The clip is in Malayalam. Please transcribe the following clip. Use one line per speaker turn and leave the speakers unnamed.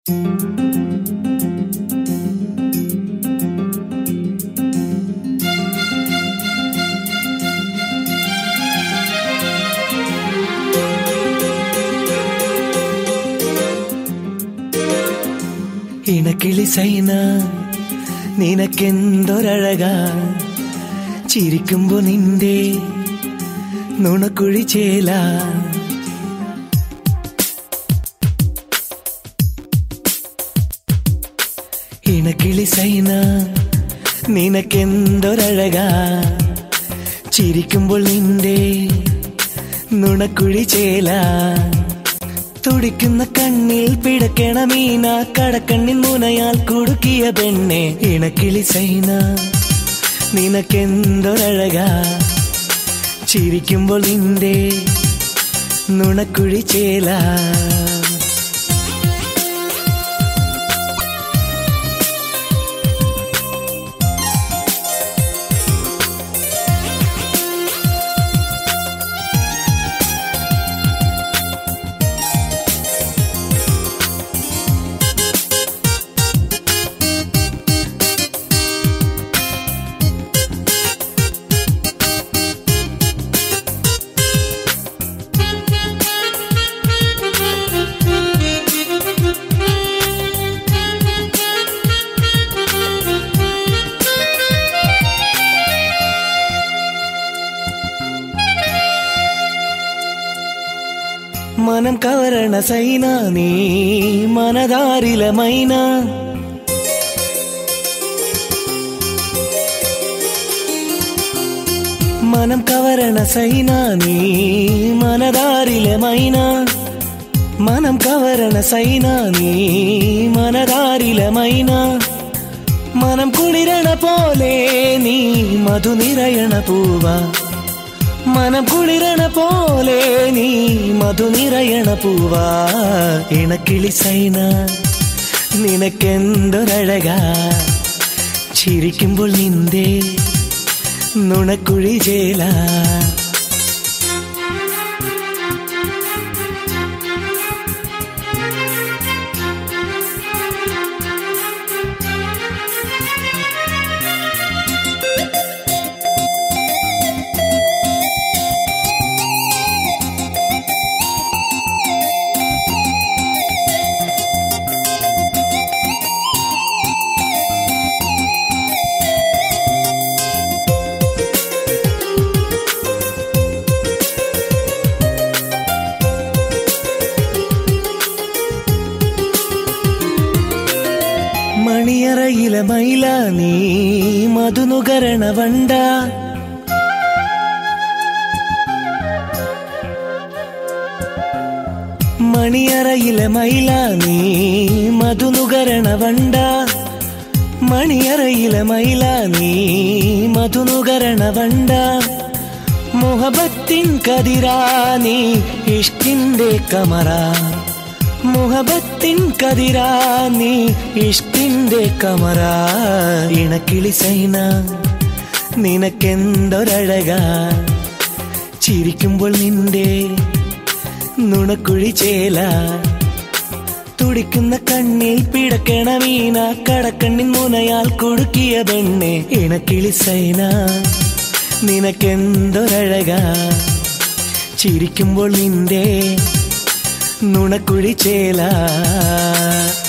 ഇണക്കിളി സൈന നിനക്കെന്തൊരഴക ചിരിക്കുമ്പോ നിന്റെ നുണക്കുഴി ചേല ഇണക്കിളി സൈന നിനക്കെന്തൊരഴക ചിരിക്കുമ്പോൾ നിന്റെ നുണക്കുഴി ചേല തുടിക്കുന്ന കണ്ണിൽ പിടക്കണ മീന കടക്കണ്ണിൻ മുനയാൽ കുടുക്കിയ പെണ്ണെ ഇണക്കിളി സൈന നിനക്കെന്തൊരഴക ചിരിക്കുമ്പോൾ നിന്റെ നുണക്കുഴി ചേല മനം കവരണ സൈന നീ മനതാരില മൈന മനം കവരണ സൈന നീ മനതാരില മൈന മനം കവരണ സൈന നീ മനതാരില മൈന മനം കുളിരണ പോലെ നീ മധു നിറയണ പൂവാ മനം കുളിരണ പോലെ നീ മധു നിറയണ പൂവാ ഇണക്കിളി സൈന നിനക്കെന്തൊരഴക ചിരിക്കുമ്പോൾ നിന്റെ നുണക്കുഴി ചേല മണിയറയില മൈല നീ മധുനുകരണ വണ്ട മണിയറയില മൈല നീ മധുനുകരണ വണ്ട മണിയറയില മൈല നീ മധുനുകരണ വണ്ട മുഹബത്തിൻ കതിരാ നീ ഇഷ്കിന്റെ കമറ മുഹബത്തിൻ കതിരാ നീ ഇഷ്കിന്റെ കമറ ഇണക്കിളി സൈന നിനക്കെന്തൊരഴക ചിരിക്കുമ്പോൾ നിന്റെ നുണക്കുഴി ചേല തുടിക്കുന്ന കണ്ണിൽ പിടക്കണ മീന കടക്കണ്ണിൻ മുനയാൽ കുടുക്കിയ പെണ്ണെ ഇണക്കിളി സൈന നിനക്കെന്തൊരഴക ചിരിക്കുമ്പോൾ നിന്റെ നുണക്കുഴി ചേല